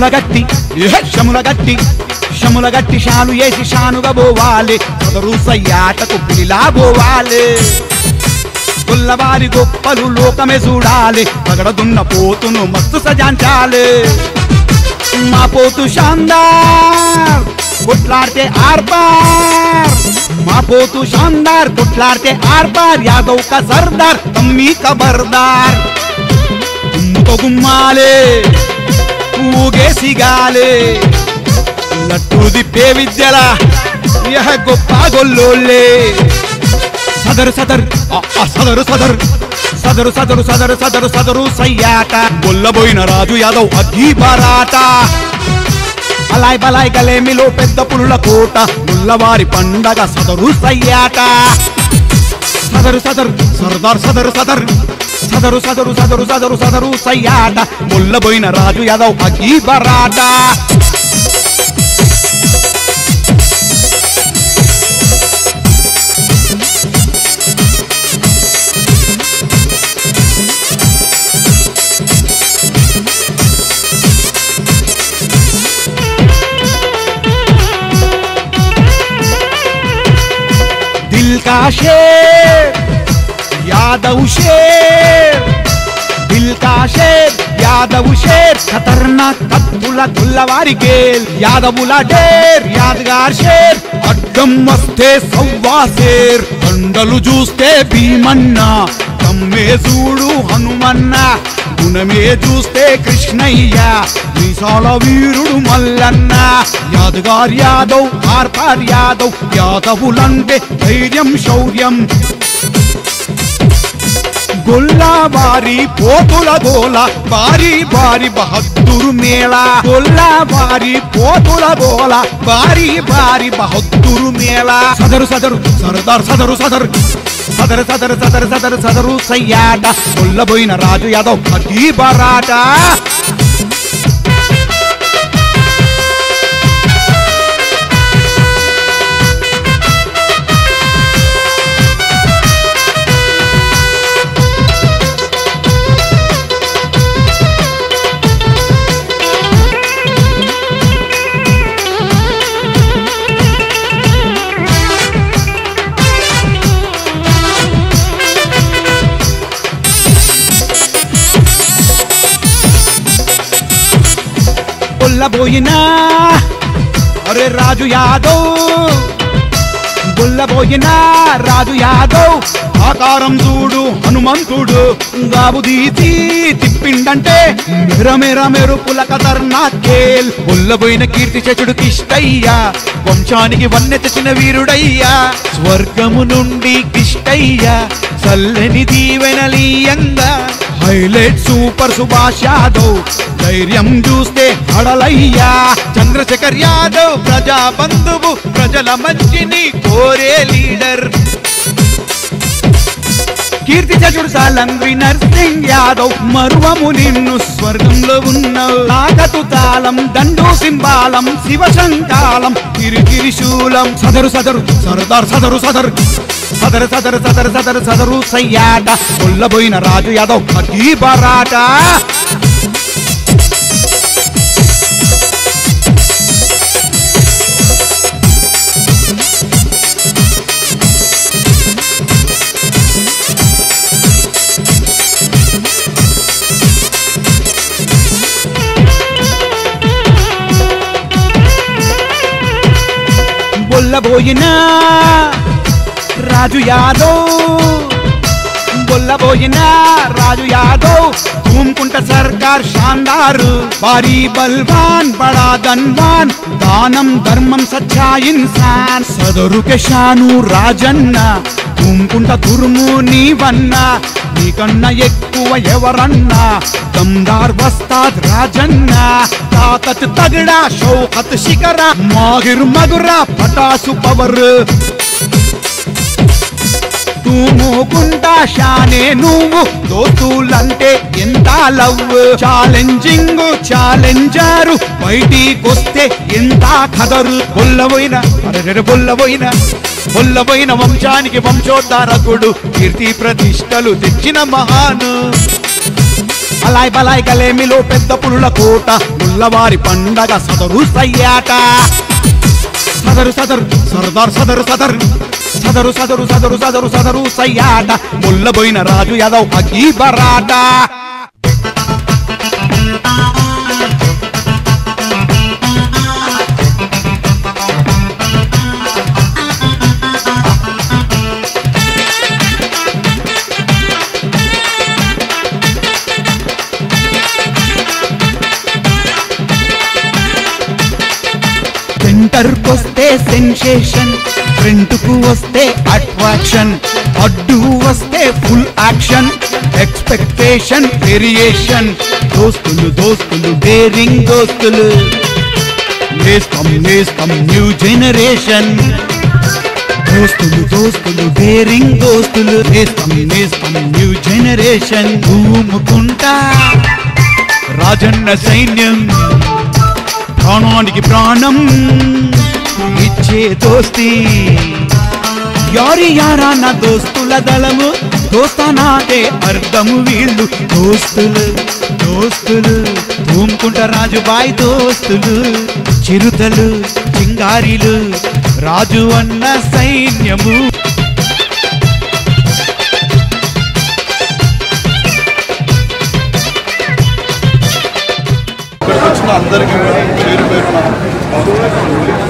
శముల గట్టి ఇహ శముల గట్టి శముల గట్టి షాను వేసి షానుగా పోవాలి సదరు సయ్యాటకు పిలిలా పోవాలి గుల్లవారి గొప్పలు లోకమే చూడాలి పగడదున్న పోతును మస్తు సజాంచాలి మా పోతు శాందార్ కొట్లాడితే ఆర్బార్ మా పోతు శాందార్ కొట్లాడితే ఆర్బార్ యాదవ్ కా సర్దార్ తమ్మి కబర్దార్ గుమ్ముతో గుమ్మాలే ఊగేసి గాలే లట్టు దిప్పే విద్యల యహ గొప్ప గొల్లోళ్ళే సదరు సదర్ ఆ, ఆ, సదరు సదర్ సదరు సదరు సదరు సదరు సదరు సయ్యాట గొల్లబోయిన రాజు యాదవ్ అగ్గి బరాట అలాయ్ బలాయ్ గలేమిలో పెద్ద పులుల కోట ముల్లవారి పండగ సదరు సయ్యాట సదరు సదరు సర్దార్ సదరు సదర్ సదరు సదరు సదరు సదరు సదరు సయ్యాట ముల్లబోయిన రాజు యాదవ్ అగ్గి బరాట दिल का शेर यादव शेर दिल का शेर యాదవ్ షేర్ ఖతర్నాక్ కత్తుల గుల్లవారి గేల్ యాదవుల డేర్ యాదగార్ షేర్ అడ్డం వస్తే సవ్వా షేర్ కొండలు చూస్తే భీమన్న తమ్మే చూడు హనుమన్న గుణమే చూస్తే కృష్ణయ్య మీసాల వీరుడు మల్లన్న యాదగార్ యాదవ్ ఆర్పార్ యాదవ్ యాదవులంటే ధైర్యం శౌర్యం గొల్లాబారి పోతుల గోల బారి బారి బహద్దూరు మేళ గొల్లాబారి పోతుల గోల బారి బారి బహద్దూరు మేళ సదరు సదరు సర్దార్ సదరు సదరు సదరు సదరు సదరు సదరు సదరు సయ్యాట గొల్లబోయిన రాజు యాదవ్ అగ్గి బరాట గొల్లబోయినా అరే రాజు యాదవ్ గొల్లబోయినా రాజు యాదవ్ ఆకారం చూడు హనుమంతుడు గాబు తీసి తిప్పిండంటే మెర మెర మెరుపుల కదర్నాకేల్ గొల్లబోయిన కీర్తి చచుడు కిష్టయ్యా వంశానికి వన్నె తెచ్చిన వీరుడయ్యా స్వర్గము నుండి కిష్టయ్యా చల్లని దీవెనలీయంగా హైలైట్ సూపర్ సుభాష్ యాదవ్ ధైర్యం చూస్తే హడలయ్యా చంద్రశేఖర్ యాదవ్ ప్రజా బంధువు ప్రజల మంచిని కోరే లీడర్ కీర్తి చచుడు సాలంగ్రి నర్సింగ్ యాదవ్ మరువము నిన్ను స్వర్గంలో ఉన్నావు తాకతు తాళం దండు సింబాలం శివశంకాలం గిరిగిరి శూలం సదరు సదరు సర్దార్ సదరు సదరు సదరు సదరు సదరు సదరు సదరు సయ్యాట కొల్లబోయిన రాజు యాదవ్ అగ్గి బరాట బొల్లబోయిన రాజు యాదవ్ బొల్లబోయిన రాజు యాదవ్ కుంకుంట సర్కార్ షాందార్ భారీ బల్వాన్ బడా ధన్వాన్ దానం ధర్మం సచ్చా ఇన్సాన్ సదరుకే షాను రాజన్న కుంకుంట తురుము నీవన్నా నీకన్నా ఎక్కువ ఎవరన్నా దమ్దార్ వస్తాద్ రాజన్న తాకత్ తగడా షౌకత్ శిఖర మాగిర్ మగురా పటాసు పవర్ తూముకుంటా షానే నువ్వు దోతులంటే ఎంత లవ్ ఛాలెంజింగ్ ఛాలెంజారు బయటికొస్తే ఎంత ఖదరు బొల్లబోయిన అరెరె బొల్లబోయిన బొల్లబోయిన వంశానికి వంశోద్ధారకుడు కీర్తి ప్రతిష్టలు తెచ్చిన మహాను బలాయ్ బలాయ్ గలేమిలో పెద్ద పులుల కోట ముల్లవారి పండగ సదరు సయ్యాట సదరు సదరు సర్దార్ సదరు సదరు సదరు సదరు సదరు సదరు సదరు సయ్యాట ముల్లబోయిన రాజు యాదవ్ అగ్గి బరాట సెంటర్ కొస్తే సెన్సేషన్ ఫ్రంట్ కు వస్తే అట్రాక్షన్ అడ్డు వస్తే ఫుల్ యాక్షన్ ఎక్స్పెక్టేషన్ వేరియేషన్ దోస్తులు దోస్తులు డేరింగ్ దోస్తులు నేస్తం నేస్తం న్యూ జనరేషన్ దోస్తులు దోస్తులు డేరింగ్ దోస్తులు నేస్తం నేస్తం న్యూ జనరేషన్ భూముకుంటా రాజన్న సైన్యం ప్రాణానికి ప్రాణం ఇచ్చే దోస్తి యారి యారా నా దోస్తుల దళము దోస్తానాదే అర్థము వీళ్ళు దోస్తులు దోస్తులు భూముకుంట రాజుబాయ్ దోస్తులు చిరుతలు చింగారీలు రాజు అన్న సైన్యము ఇక్కడికి వచ్చిన అందరికీ కూడా పేరు పేరున